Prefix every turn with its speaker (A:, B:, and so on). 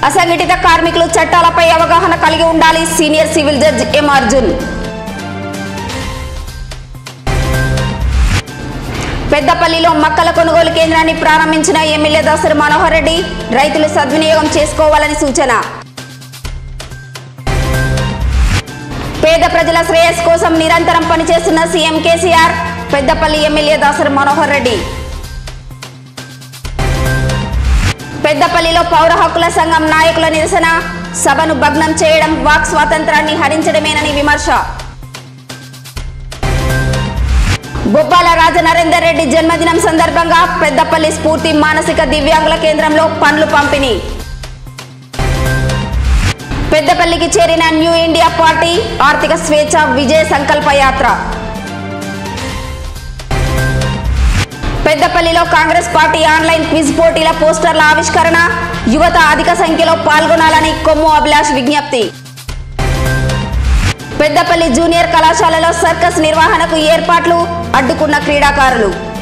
A: అసంఘటిత కార్మికులు చట్టాలపై అవగాహన కలిగి ఉండాలి senior civil judge M Arjun పెద్దపల్లిలో మక్కల కొనుగోలు కేంద్రాన్ని ప్రారంభించిన ఎమ్మెల్యే దాసరి మనోహర్ రెడ్డి రైతులు సద్వినియోగం చేసుకోవాలని సూచన పేద ప్రజల శ్రేయస్ కోసం నిరంతరం పనిచేస్తున్న సీఎం కేసీఆర్ పెద్దపల్లి ఎమ్మెల్యే దాసరి మనోహర్ రెడ్డి పెద్దపల్లిలో పౌర హక్కుల సంఘం నాయకుల నిరసన సభను భగ్నం చేయడం వాక్ స్వాతంత్రాన్ని హరించడమేనని విమర్శ బొబ్బాల రాజ నరేందర్ రెడ్డి జన్మదినం సందర్భంగా పెద్దపల్లి స్ఫూర్తి మానసిక దివ్యాంగుల కేంద్రంలో పండ్లు పంపిణీ పెద్దపల్లికి చేరిన న్యూ ఇండియా పార్టీ ఆర్థిక స్వేచ్ఛ విజయ సంకల్ప యాత్ర పెద్దపల్లిలో కాంగ్రెస్ పార్టీ ఆన్లైన్ క్విజ్ పోటీల పోస్టర్ల ఆవిష్కరణ యువత అధిక సంఖ్యలో పాల్గొనాలని కొమ్ము అభిలాష్ విజ్ఞప్తి పెద్దపల్లి జూనియర్ కళాశాలలో సర్కస్ నిర్వహణకు ఏర్పాట్లు అడ్డుకున్న క్రీడాకారులు